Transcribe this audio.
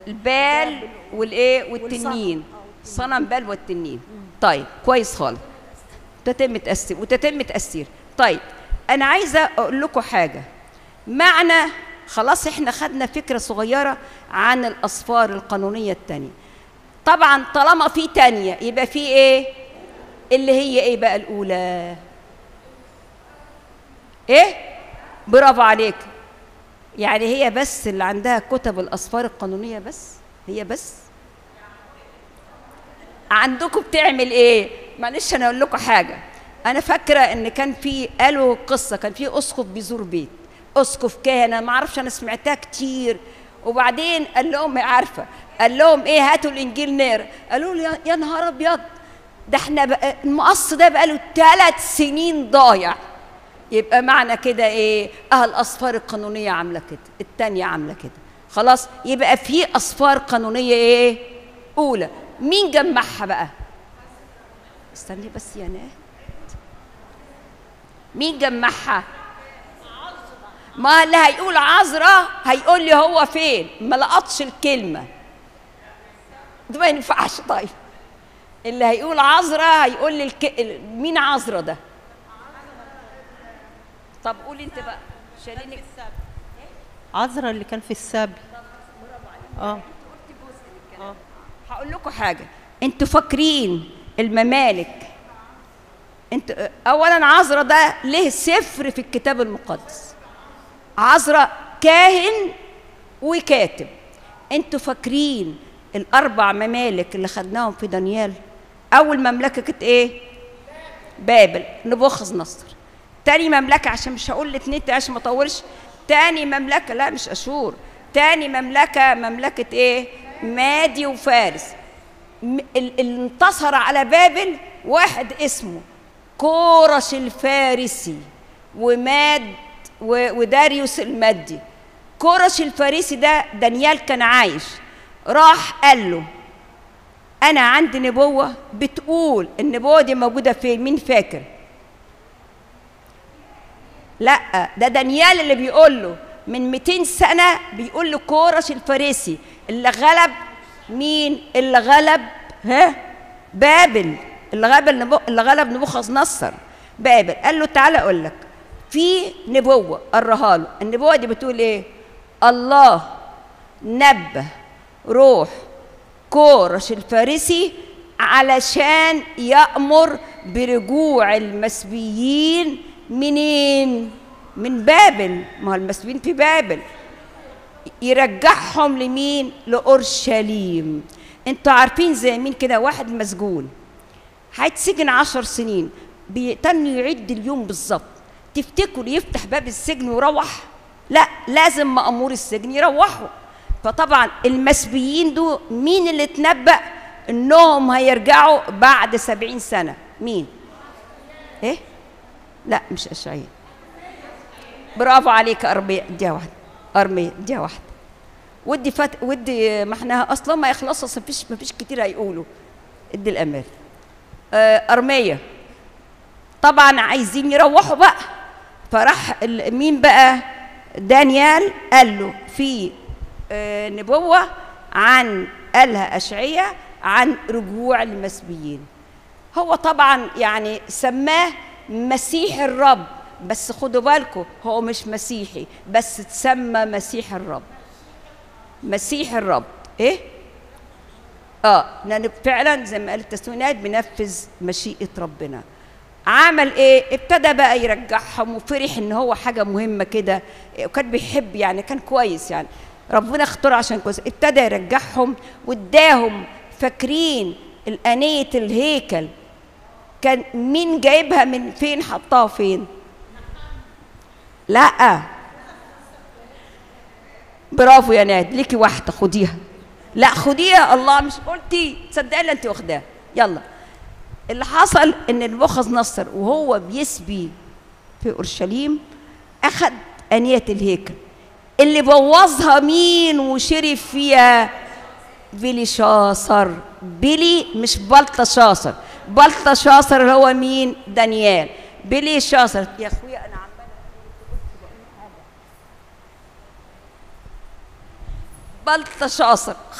البال والايه والتنين صنم بال والتنين طيب كويس خالص تتم تأثير وتتم تأثير طيب أنا عايزة أقول لكم حاجة معنى خلاص احنا خدنا فكرة صغيرة عن الأصفار القانونية التانية طبعا طالما في تانية يبقى في ايه اللي هي ايه بقى الأولى ايه برافو عليك يعني هي بس اللي عندها كتب الأصفار القانونية بس هي بس عندكم بتعمل ايه معلش انا اقول لكم حاجه انا فاكره ان كان في قالوا قصه كان في اسقف بيزور بيت اسقف كهنه ما اعرفش انا سمعتها كتير وبعدين قال لهم عارفه قال لهم ايه هاتوا الانجيل نقرا قالوا له يا نهار ابيض ده احنا بقى المقص ده بقاله ثلاث سنين ضايع يبقى معنى كده ايه اه الاصفار القانونيه عامله كده التانية عامله كده خلاص يبقى في اصفار قانونيه ايه اولى مين جمعها بقى استني بس يا ناس مين جمعها ما اللي هيقول عذرة هيقول لي هو فين ما لقطش الكلمة ده ما ينفعش طيب اللي هيقول عذرة هيقول لي الك... مين عذرة ده طب قولي انت بقى شالينك عذرا اللي كان في السبي اه هقول لكم حاجه انتوا فاكرين الممالك انت اولا عذرا ده له سفر في الكتاب المقدس عذرا كاهن وكاتب انتوا فاكرين الاربع ممالك اللي خدناهم في دانيال اول مملكه كانت ايه بابل نبوخذ نصر تاني مملكه عشان مش هقول الاثنين عشان ما اطولش تاني مملكه لا مش اشور تاني مملكه مملكه ايه مادي وفارس اللي انتصر على بابل واحد اسمه كورش الفارسي وماد وداريوس المادي كورش الفارسي ده دانيال كان عايش راح قال له انا عندي نبوه بتقول النبوه دي موجوده فين مين فاكر لا ده دانيال اللي بيقول له من 200 سنه بيقول له كورش الفارسي اللي غلب مين اللي غلب ها بابل اللي غلب النبو... اللي غلب نبوخذ نصر بابل قال له تعالى اقول لك في نبوه قراها له النبوه دي بتقول ايه الله نبه روح كورش الفارسي علشان يأمر برجوع المسبيين منين من بابل ما هو المسبيين في بابل يرجعهم لمين لأورشليم انتوا عارفين زي مين كده واحد مسجون هيتسجن عشر سنين بيتنوا يعد اليوم بالظبط تفتكروا يفتح باب السجن ويروح لا لازم مأمور السجن يروحوا فطبعا المسبيين دول مين اللي اتنبأ انهم هيرجعوا بعد سبعين سنة مين ايه لا مش اشعياء برافو عليك ارميا اديها واحده ارميا اديها واحده ودي فت... ودي ما احنا اصلا ما يخلصوا ما فيش ما فيش كتير هيقولوا ادي الامان آه ارميا طبعا عايزين يروحوا بقى فراح مين بقى دانيال قال له في آه نبوه عن قالها اشعياء عن رجوع المسبيين هو طبعا يعني سماه مسيح الرب بس خدوا بالكم هو مش مسيحي بس تسمى مسيح الرب مسيح الرب ايه اه لان فعلا زي ما قال التسوينات بنفذ مشيئه ربنا عمل ايه ابتدى بقى يرجعهم وفرح ان هو حاجه مهمه كده وكان بيحب يعني كان كويس يعني ربنا اختاره عشان كويس ابتدى يرجعهم واداهم فاكرين الانيه الهيكل كان مين جايبها من فين حطها فين لا برافو يا ناد ليكي واحده خديها لا خديها الله مش قلتي تصدقي انت واخداها يلا اللي حصل ان نبوخذ نصر وهو بيسبي في اورشليم اخذ انيه الهيكل اللي بوظها مين وشرف فيها بيلي شاصر بيلي مش بلطشاصر بلطشاصر هو مين دانيال بيلي شاصر يا اخويا انا عماله بلطة شاصر